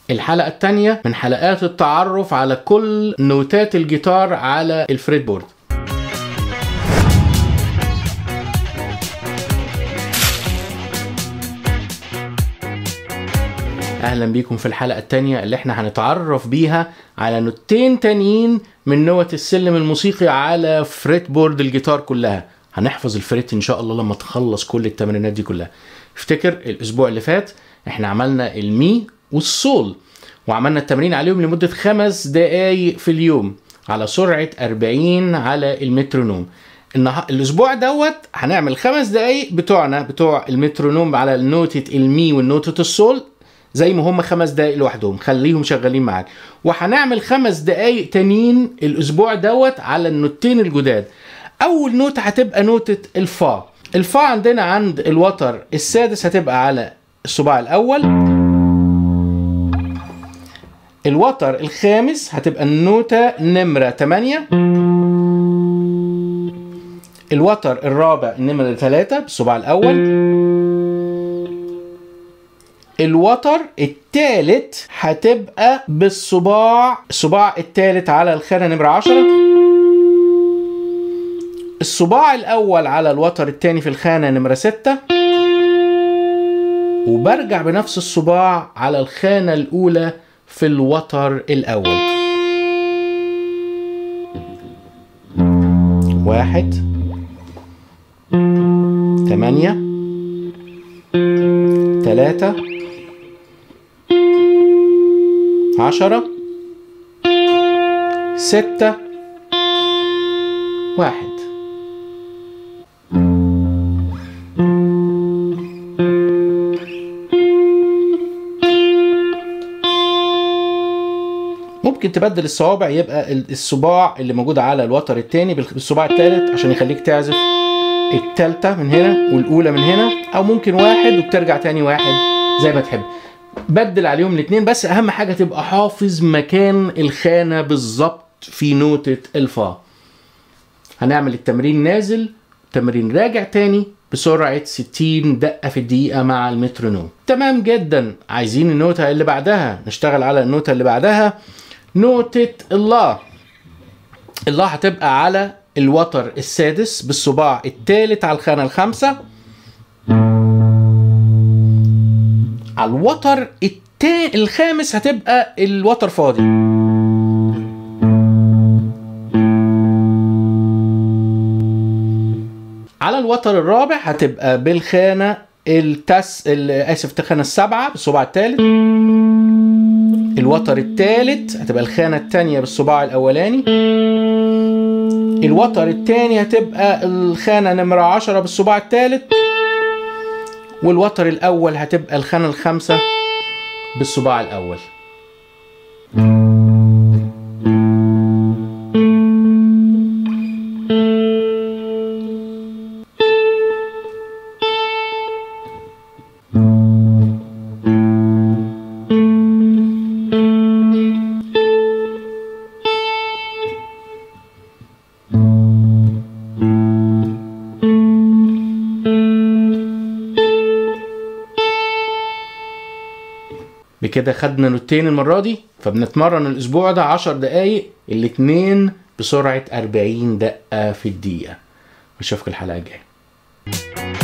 الحلقة التانية من حلقات التعرف على كل نوتات الجيتار على الفريد بورد اهلا بيكم في الحلقة التانية اللي احنا هنتعرف بيها على نوتين تانيين من نوت السلم الموسيقي على فريت بورد الجيتار كلها هنحفظ الفريت ان شاء الله لما تخلص كل التمرينات دي كلها افتكر الاسبوع اللي فات احنا عملنا المي والسول وعملنا التمرين عليهم لمدة خمس دقايق في اليوم على سرعة 40 على المترونوم النها... الاسبوع دوت هنعمل خمس دقايق بتوعنا بتوع المترونوم على نوتة المي والنوتة السول زي ما هم خمس دقايق لوحدهم خليهم شغالين معاك وهنعمل خمس دقايق تانيين الاسبوع دوت على النوتين الجداد اول نوتة هتبقى نوتة الفا الفا عندنا عند الوتر السادس هتبقى على الصباع الاول الوتر الخامس هتبقى النوتة نمرة 8 الوتر الرابع نمرة 3 بالصباع الأول الوتر التالت هتبقى بالصباع الصباع التالت على الخانة نمرة 10 الصباع الأول على الوتر التاني في الخانة نمرة 6 وبرجع بنفس الصباع على الخانة الأولى في الوتر الأول واحد ثمانية ثلاثة عشرة ستة واحد ممكن تبدل الصوابع يبقى الصباع اللي موجود على الوتر التاني بالصباع التالت عشان يخليك تعزف التالتة من هنا والأولى من هنا أو ممكن واحد وبترجع تاني واحد زي ما تحب بدل عليهم الاتنين بس أهم حاجة تبقى حافظ مكان الخانة بالظبط في نوتة الفا هنعمل التمرين نازل تمرين راجع تاني بسرعة 60 دقة في الدقيقة مع المترونوم تمام جدا عايزين النوتة اللي بعدها نشتغل على النوتة اللي بعدها نوتة الله الله هتبقى على الوتر السادس بالصباع الثالث على الخانة الخامسة على الوتر التا... الخامس هتبقى الوتر فاضي على الوتر الرابع هتبقى بالخانة التس اسف الخانة السابعة بالصباع الثالث الوتر الثالث هتبقى الخانة الثانية بالصباع الأولاني الوتر الثاني هتبقى الخانة نمرة عشرة بالصباع الثالث والوتر الأول هتبقى الخانة الخامسة بالصباع الأول بكده خدنا نوتين المرة دي فبنتمرن الأسبوع ده 10 دقايق الاتنين بسرعة 40 دقة في الدقيقة نشوفكم الحلقة الجاية